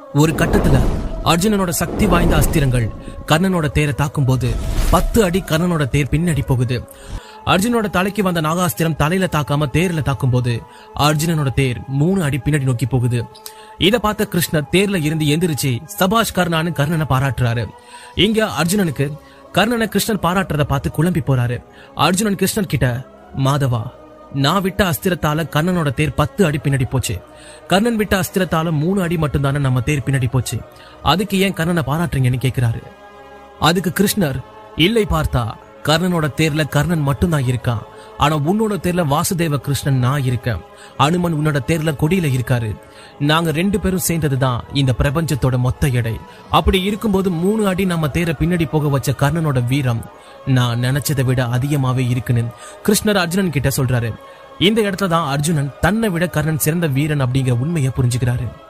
ஒரு கட்டத்துல அர்ஜுனனோட சக்தி வாய்ந்த அஸ்திரங்கள் கர்ணனோட தேரை தாக்கும் போது பத்து அடி கர்ணனோட தேர் பின்னாடி போகுது அர்ஜுனோட தலைக்கு வந்த நாகாஸ்திரம் தலையில தாக்காம தேர்ல தாக்கும் போது அர்ஜுனனோட தேர் மூணு அடி பின்னாடி நோக்கி போகுது இத பார்த்த கிருஷ்ணர் தேர்ல இருந்து எந்திரிச்சு சபாஷ் கர்ணான்னு கர்ணனை பாராட்டுறாரு இங்க அர்ஜுனனுக்கு கர்ணனை கிருஷ்ணர் பாராட்டுறத பார்த்து குழம்பி போறாரு அர்ஜுனன் கிருஷ்ணன் கிட்ட மாதவா நான் விட்ட அஸ்திரத்தால கர்ணனோட தேர் பத்து அடி பின்னாடி போச்சு கர்ணன் விட்ட அஸ்திரத்தால மூணு அடி மட்டும்தானே நம்ம தேர் பின்னாடி போச்சு அதுக்கு ஏன் கர்ணனை பாராட்டுறீங்கன்னு கேக்குறாரு அதுக்கு கிருஷ்ணர் இல்லை பார்த்தா கர்ணனோட தேர்ல கர்ணன் மட்டும்தான் இருக்கான் ஆனா உன்னோட தேர்ல வாசுதேவ கிருஷ்ணன் நான் இருக்கேன் அனுமன் உன்னோட தேர்ல கொடியில இருக்காரு நாங்க ரெண்டு பேரும் சேர்ந்ததுதான் இந்த பிரபஞ்சத்தோட மொத்த எடை அப்படி இருக்கும்போது மூணு அடி நம்ம தேரை பின்னாடி போக வச்ச கர்ணனோட வீரம் நான் நினைச்சதை விட அதிகமாவே இருக்குன்னு கிருஷ்ணர் அர்ஜுனன் கிட்ட சொல்றாரு இந்த இடத்துல தான் அர்ஜுனன் தன்னை விட கர்ணன் சிறந்த வீரன் அப்படிங்கிற உண்மையை புரிஞ்சுக்கிறாரு